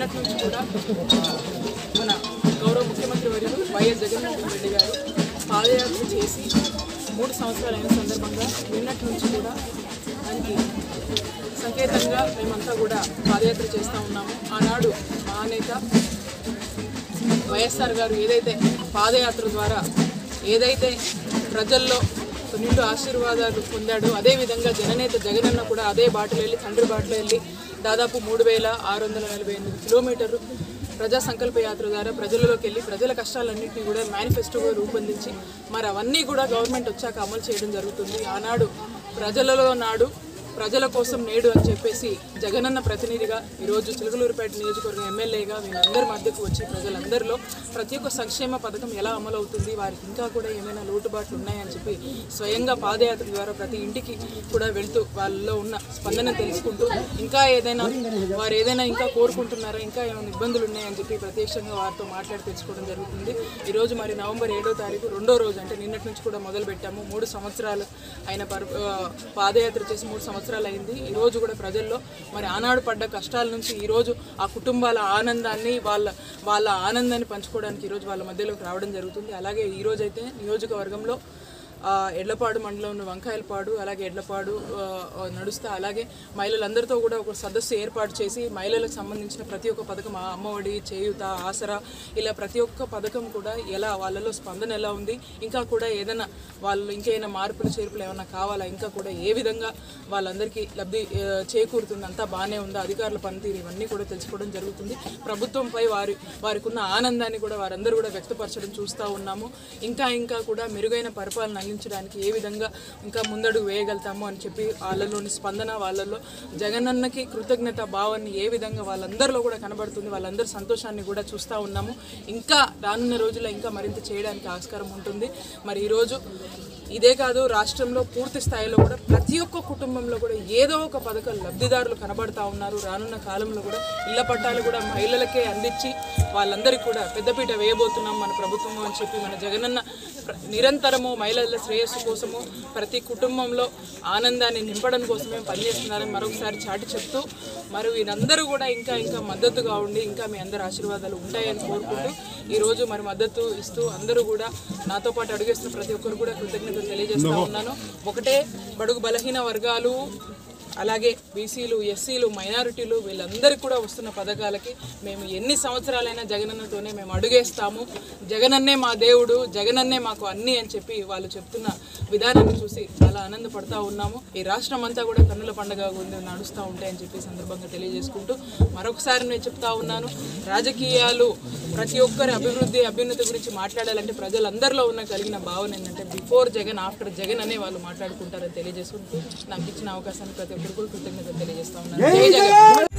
నిన్నటి నుంచి కూడా మన గౌరవ ముఖ్యమంత్రి వర్యులు వైఎస్ జగన్మోహన్ రెడ్డి గారు పాదయాత్ర చేసి మూడు సంవత్సరాలు అయిన సందర్భంగా నిన్నటి నుంచి కూడా దానికి సంకేతంగా మేమంతా కూడా పాదయాత్ర చేస్తూ ఉన్నాము ఆనాడు మహానేత వైఎస్ఆర్ గారు ఏదైతే పాదయాత్ర ద్వారా ఏదైతే ప్రజల్లో నిండు ఆశీర్వాదాలు పొందాడో అదేవిధంగా జననేత జగనన్న కూడా అదే బాటలో వెళ్ళి తండ్రి బాటలో వెళ్ళి దాదాపు మూడు వేల ఆరు వందల నలభై ఎనిమిది కిలోమీటర్లు ప్రజా సంకల్ప యాత్ర ద్వారా ప్రజలలోకి వెళ్ళి ప్రజల కష్టాలన్నింటినీ కూడా మేనిఫెస్టోగా రూపొందించి మరి అవన్నీ కూడా గవర్నమెంట్ వచ్చాక అమలు చేయడం జరుగుతుంది ఆనాడు ప్రజలలో నాడు ప్రజల కోసం నేడు అని చెప్పేసి జగనన్న ప్రతినిధిగా ఈరోజు చిలుకలూరుపేట నియోజకవర్గం ఎమ్మెల్యేగా వీళ్ళందరి మధ్యకు వచ్చి ప్రజలందరిలో ప్రతి ఒక్క సంక్షేమ పథకం ఎలా అమలవుతుంది వారికి ఇంకా కూడా ఏమైనా లోటుబాట్లు ఉన్నాయని చెప్పి స్వయంగా పాదయాత్ర ద్వారా ప్రతి ఇంటికి కూడా వెళ్తూ వాళ్ళలో ఉన్న స్పందన తెలుసుకుంటూ ఇంకా ఏదైనా వారు ఏదైనా ఇంకా కోరుకుంటున్నారా ఇంకా ఏమైనా ఇబ్బందులు ఉన్నాయని చెప్పి ప్రత్యక్షంగా వారితో మాట్లాడి తెలుసుకోవడం జరుగుతుంది ఈరోజు మరి నవంబర్ ఏడో తారీఖు రెండో రోజు అంటే నిన్నటి నుంచి కూడా మొదలు పెట్టాము మూడు సంవత్సరాలు ఆయన పర్ ఆ, పాదయాత్ర చేసి మూడు సంవత్సరాలు అయింది ఈ రోజు కూడా ప్రజల్లో మరి ఆనాడు పడ్డ కష్టాల నుంచి ఈ రోజు ఆ కుటుంబాల ఆనందాన్ని వాళ్ళ వాళ్ళ ఆనందాన్ని పంచుకోవడానికి ఈరోజు వాళ్ళ మధ్యలోకి రావడం జరుగుతుంది అలాగే ఈ రోజు అయితే నియోజకవర్గంలో ఆ, ఎడ్లపాడు మండలం ఉన్న వంకాయలపాడు అలాగే ఎడ్లపాడు ఆ, ఆ, నడుస్తా అలాగే మహిళలందరితో కూడా ఒక సదస్సు ఏర్పాటు చేసి మహిళలకు సంబంధించిన ప్రతి ఒక్క పథకం ఆ అమ్మఒడి చేయుత ఆసరా ఇలా ప్రతి ఒక్క పథకం కూడా ఎలా వాళ్ళలో స్పందన ఎలా ఉంది ఇంకా కూడా ఏదైనా వాళ్ళు ఇంకేమైనా మార్పులు చేర్పులు ఏమైనా కావాలా ఇంకా కూడా ఏ విధంగా వాళ్ళందరికీ లబ్ధి ఆ, చేకూరుతుంది అంతా బాగానే ఉందా అధికారుల పనితీరు ఇవన్నీ కూడా తెలుసుకోవడం జరుగుతుంది ప్రభుత్వంపై వారి వారికి ఉన్న ఆనందాన్ని కూడా వారందరూ కూడా వ్యక్తపరచడం చూస్తూ ఉన్నాము ఇంకా ఇంకా కూడా మెరుగైన పరిపాలన అందించడానికి ఏ విధంగా ఇంకా ముందడుగు వేయగలుగుతాము అని చెప్పి వాళ్ళలోని స్పందన వాళ్ళలో జగనన్నకి కృతజ్ఞత భావాన్ని ఏ విధంగా వాళ్ళందరిలో కూడా కనబడుతుంది వాళ్ళందరి సంతోషాన్ని కూడా చూస్తూ ఉన్నాము ఇంకా రానున్న రోజుల్లో ఇంకా మరింత చేయడానికి ఆస్కారం ఉంటుంది మరి ఈరోజు ఇదే కాదు రాష్ట్రంలో పూర్తి స్థాయిలో కూడా ప్రతి ఒక్క కుటుంబంలో కూడా ఏదో ఒక పథకం లబ్ధిదారులు కనబడతా ఉన్నారు రానున్న కాలంలో కూడా ఇళ్ల పట్టాలు కూడా మహిళలకే అందించి వాళ్ళందరికీ కూడా పెద్దపీట వేయబోతున్నాం మన ప్రభుత్వం అని చెప్పి మన జగనన్న ప్ర- నిరంతరము మహిళల శ్రేయస్సు కోసము ప్రతి కుటుంబంలో ఆనందాన్ని నింపడం కోసమే పనిచేస్తున్నారని మరొకసారి చాటి చెప్తూ మరి వీరందరూ కూడా ఇంకా ఇంకా మద్దతుగా ఉండి ఇంకా మీ అందరి ఆశీర్వాదాలు ఉంటాయని కోరుకుంటూ ఈరోజు మరి మద్దతు ఇస్తూ అందరూ కూడా నాతో పాటు అడుగేస్తున్న ప్రతి ఒక్కరు కూడా కృతజ్ఞతలు తెలియజేస్తా ఉన్నాను ఒకటే బడుగు బలహీన వర్గాలు అలాగే బీసీలు ఎస్సీలు మైనారిటీలు వీళ్ళందరికీ కూడా వస్తున్న పథకాలకి మేము ఎన్ని సంవత్సరాలైనా జగనన్నతోనే మేము అడుగేస్తాము జగనన్నే మా దేవుడు జగనన్నే మాకు అన్నీ అని చెప్పి వాళ్ళు చెప్తున్న విధానాన్ని చూసి చాలా ఆనందపడతా ఉన్నాము ఈ రాష్ట్రం అంతా కూడా కన్నుల పండుగ ఉంది నడుస్తూ ఉంటాయని చెప్పి ఈ సందర్భంగా తెలియజేసుకుంటూ మరొకసారి నేను చెప్తా ఉన్నాను రాజకీయాలు ప్రతి ఒక్కరి అభివృద్ధి అభ్యున్నతి గురించి మాట్లాడాలంటే ప్రజలందరిలో ఉన్న కలిగిన భావన ఏంటంటే బిఫోర్ జగన్ ఆఫ్టర్ జగన్ అనే వాళ్ళు మాట్లాడుకుంటారని తెలియజేసుకుంటూ నాకు ఇచ్చిన అవకాశాన్ని ప్రతి ఒక్కరు కూడా కృతజ్ఞత తెలియజేస్తా ఉన్నాను జై జగన్